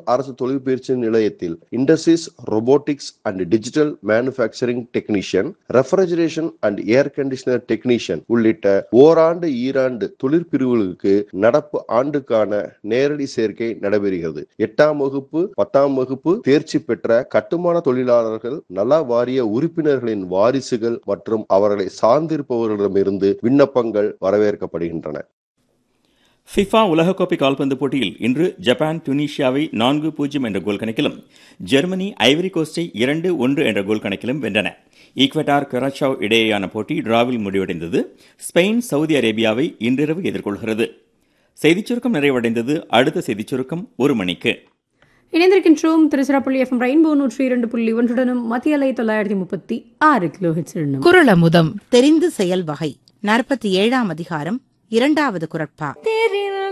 அரசு தொழிற்பயிற்சி நிலையத்தில் industries robotics and digital manufacturing technician refrigeration and air conditioner technician உள்ளிட்ட ஓராண்டு ஈராண்டு தொழிற்பிரிவுகளுக்கு நடப்பு ஆண்டுக்கான நேரடி சேர்க்கை நடைபெறுகிறது எட்டாம் வகுப்பு பத்தாம் வகுப்பு தேர்ச்சி பெற்ற கட்டுமான தொழிலாளர்கள் நல வாரிய உறுப்பினர்களின் வாரிசுகள் மற்றும் அவர்களை சார்ந்திருப்பவர்களிடமிருந்து விண்ணப்பங்கள் வரவேற்கப்படுகின்றன ஃபிஃபா உலகக்கோப்பை கால்பந்து போட்டியில் இன்று ஜப்பான் துனிஷியாவை நான்கு பூஜ்ஜியம் என்ற கோல் கணக்கிலும் ஜெர்மனி ஐவரி கோஸ்டை இரண்டு ஒன்று என்ற கோல் கணக்கிலும் வென்றன ஈக்வெட்டார் கராச்சாவ் இடையேயான போட்டி டிராவில் முடிவடைந்தது ஸ்பெயின் சவுதி அரேபியாவை இன்றிரவு எதிர்கொள்கிறது செய்திச் சுருக்கம் நிறைவடைந்தது அடுத்த செய்திச் சுருக்கம் ஒரு மணிக்கு இணைந்திருக்கின்றோம் திருச்சிராப்பள்ளி எஃப்எம் ரெயின்போ நூற்றி இரண்டு புள்ளி ஒன்றுடனும் மத்திய அலை தொள்ளாயிரத்தி முப்பத்தி ஆறு கிலோ ஹெச் குரலமுதம் தெரிந்து செயல் வகை நாற்பத்தி ஏழாம் அதிகாரம் இரண்டாவது குரட்பா